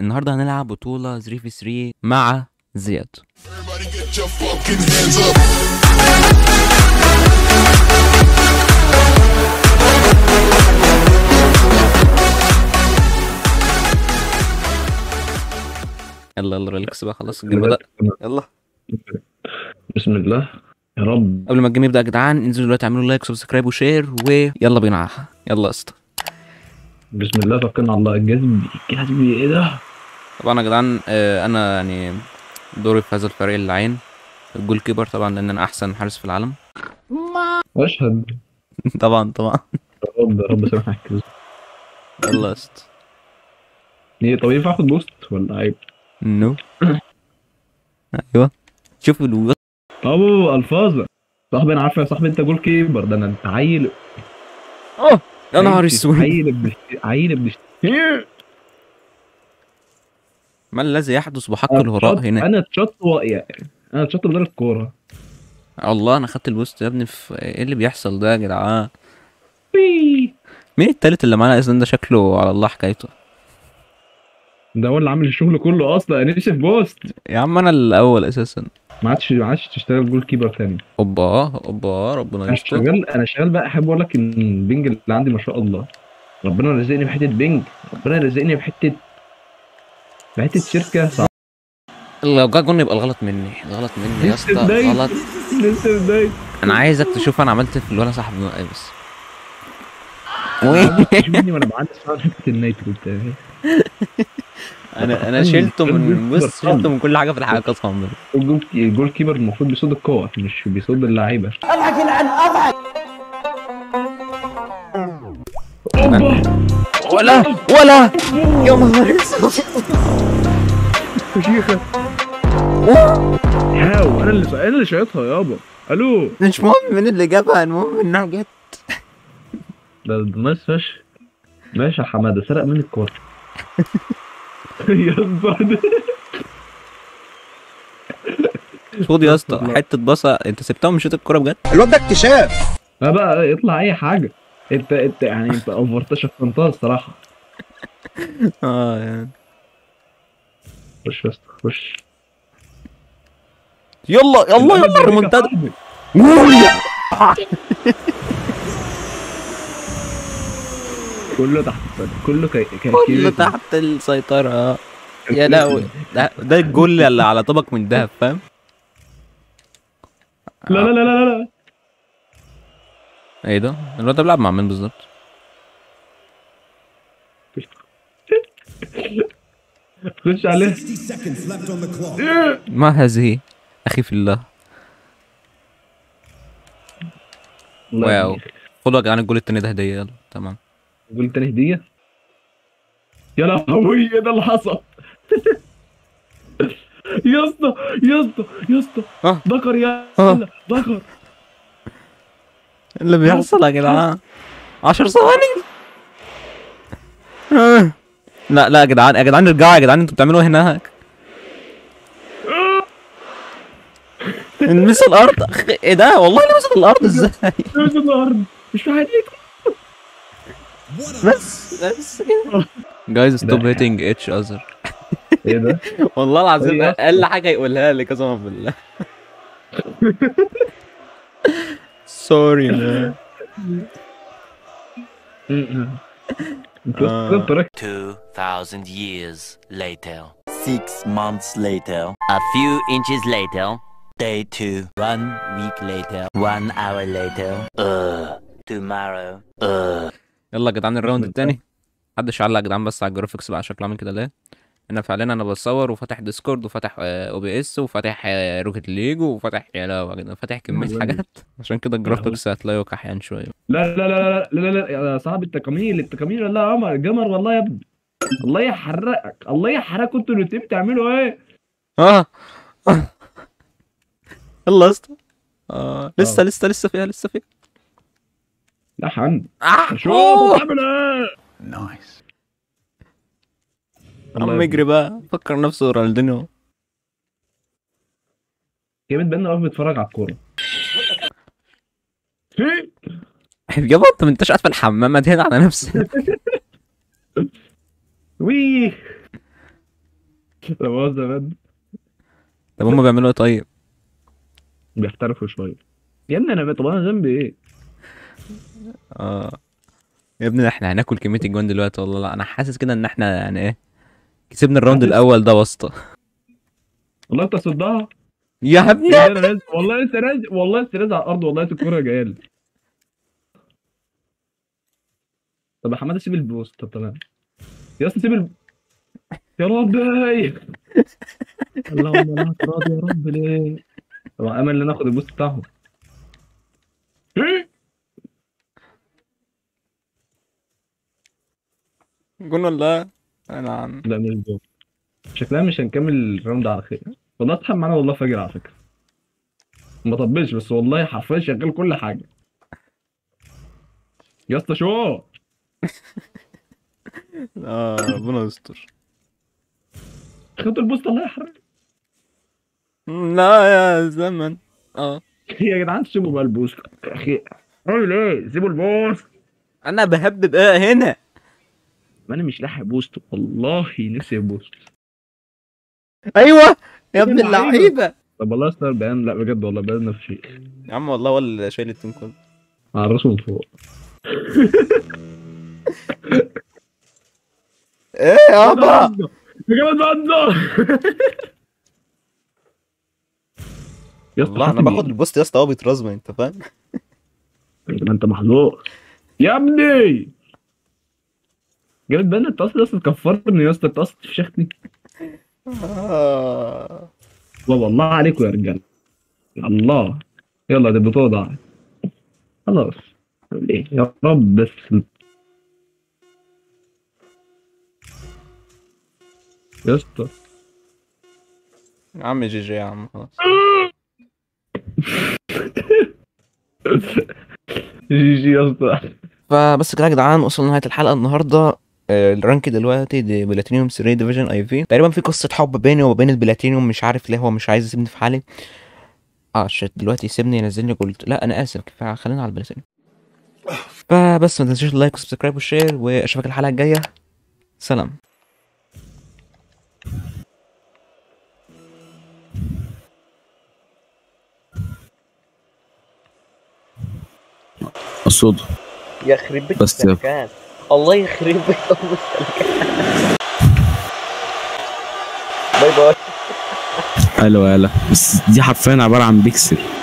النهارده هنلعب بطولة 3 في 3 مع زياد Everybody get your fucking hands up. يلا يلا ريلاكس بقى خلاص الجيم بدأ يلا بسم الله يا رب قبل ما الجيم يبدأ يا جدعان انزلوا دلوقتي اعملوا لايك وسبسكرايب وشير ويلا بينا يلا يا اسطى بسم الله توكلنا على الله الجذب الجذب ايه ده؟ طبعا يا جدعان آه، انا يعني دوري في هذا الفريق اللعين الجول كيبر طبعا لان انا احسن حارس في العالم اشهد طبعا طبعا يا رب يا رب سامحك يلا يا اسطى ايه طب ينفع اخد بوست ولا عيب؟ نو ايوه شوف الو ابو الفاظة صاحبي انا عارف يا صاحبي انت جول كيبر ده انا انت عيل اه يا نهار اسود عيل ابن عيل ابن ما الذي يحدث بحق أنا الهراء اتشط- هنا انا اتشط واقع انا اتشط بدل الكوره الله انا خدت البوست يا ابني في ايه اللي بيحصل ده يا جدعان وي. مين التالت اللي معانا اذا ده شكله على الله حكايته ده هو اللي عامل الشغل كله اصلا انا نشف بوست يا عم انا الاول اساسا ما عادش ما عادش تشتغل جول كيبر تاني اوبا اوبا ربنا انا يستر شغال انا شغال بقى احب اقول لك ان البنج اللي عندي ما شاء الله ربنا رزقني بحته بنج ربنا رزقني بحته بحته شركه صعبه لو جه جون يبقى الغلط مني الغلط مني يا اسطى اتضايقت. غلط لسه بداية انا عايزك تشوف انا عملت في الولا صاحب ايه بس مني وانا بعدي على حته النيترو بتاعي انا انا شلته من بص شلته من كل حاجه في الحياه قسما بالله الجول الجول كيبر المفروض بيصد القوة مش بيصد اللعيبه ولا ولا يا نهار اسود فشيخه هاو انا اللي انا اللي شايطها يابا الو مش مهم مين اللي جابها المهم انها جت ده ده نايس فشخ ماشي يا حماده سرق مني الكوره يا اسطى خد يا اسطى حته بصه انت سبتها ومشيت الكوره بجد الواد ده اكتشاف لا بقى يطلع اي حاجه انت انت يعني انت اوفرت شفنتها الصراحه اه يعني خش يا اسطى خش يلا يلا يلا ريمونتادا كله تحت كله كي كي كله كي- تحت السيطره يا لهوي ده ده الجول اللي على طبق من دهب فاهم لا لا لا لا لا ايه ده الواد ده بيلعب مع مين بالظبط خش عليه ما هذه اخي في الله واو خدوا يا جدعان الجول التاني ده هديه يلا تمام قول تاني هديه يا لهوي ايه ده اللي حصل يا اسطى يا اسطى يا اسطى آه. ذكر يا آه. هلا، ذكر اللي بيحصل يا جدعان 10 ثواني آه. لا لا يا جدعان يا جدعان ارجعوا يا جدعان انتوا بتعملوا إيه هناك نلمس الارض أخ- ايه ده والله لمست الارض ازاي نزل الارض مش في حد بس بس كده جايز ستوب ده- هيتنج اتش اذر ايه ده والله العظيم إيه؟ اقل حاجه يقولها لي قسما بالله سوري مان انت آه. انت راكب 2,000 years later. Six months later. A few inches later. Day two. One week later. One hour later. Uh. Tomorrow. Uh. يلا يا جدعان الراوند التاني محدش يعلق يا جدعان بس على الجرافيكس بقى شكله عامل كده ليه انا فعليا انا بصور وفاتح ديسكورد وفاتح او بي اس وفاتح آه، روكيت ليج وفاتح يا لا يا جدعان فاتح كميه لهوي. حاجات عشان كده الجرافيكس هتلاقيه كحيان شويه لا لا لا لا لا لا لا يا صاحب التكاميل التكاميل لا يا عمر جمر والله يا ابني الله يحرقك الله يحرقك انتوا الاتنين بتعملوا ايه اه آه. يلا يا اسطى اه لسه لسه لسه فيها لسه فيها يا حمد آه. شوف أوه. بتعمل ايه Nice. عم يجري بقى فكر نفسه رونالدينيو جامد بقى واقف بيتفرج على الكوره يابا انت ما انتش قاعد في الحمام ادهن على نفسك ويه لا مؤاخذة بجد طب هما بيعملوا ايه طيب بيحترفوا شوية يا ابني انا طب انا ذنبي ايه؟ اه يا ابني احنا هناكل كمية الجوان دلوقتي والله لا انا حاسس كده ان احنا يعني ايه كسبنا الراوند حاسس- الاول ده واسطة والله انت صدها يا ابني يا انا نازل والله لسه نازل والله لسه نازل على الارض والله لسه الكوره جايه لي طب يا حماده سيب البوست طب تمام يا اسطى سيب ال... يا ربي اللهم لا تراضي يا رب ليه طب امل ان اخد البوست بتاعهم جون ولا انا عم لا مش بوست شكلها مش هنكمل الراوند على خير والله اتحب معانا والله فاجر على فكره ما طبلش بس والله حرفيا شغال كل حاجه يا اسطى شو اه ربنا يستر خدت البوست الله يحرق لا يا زمن اه يا جدعان سيبوا بقى البوست يا اخي عامل ايه سيبوا البوست انا بهبب ايه هنا ما انا مش لاحق بوست والله نسي بوست ايوه يا ابن اللعيبة. اللعيبه طب والله استر بيان لا بجد والله بيان نفسي يا عم والله ولا شايل التيم كله على راسه من فوق ايه يابا يا جماعه بهزر يا اسطى والله انا حاتم باخد البوست يا اسطى هو بيترزم انت فاهم ما انت محظوظ يا ابني جامد بقى انت اصلا اصلا تكفرني يا اسطى انت اصلا فشختني آه. والله الله عليكم يا رجاله الله يلا دي البطوله ضاعت خلاص أعمل ايه يا رب بس يا اسطى يا عم جي جي يا عم خلاص جي جي يا اسطى فبس كده يا جدعان وصلنا لنهايه الحلقه النهارده آه، الرانك دلوقتي دي بلاتينيوم 3 ديفيجن اي في تقريبا في قصه حب بيني وبين البلاتينيوم مش عارف ليه هو مش عايز يسيبني في حالي اه شت دلوقتي يسيبني ينزلني قلت لا انا اسف كفايه خلينا على البلاتينيوم فبس ما تنسوش اللايك والسبسكرايب والشير واشوفك الحلقه الجايه سلام الصوت يخرب بيت بس يا- السلكات الله يخرب بيت ام السلكات باي باي حلو يالا بس دي حرفيا عبارة عن بيكسل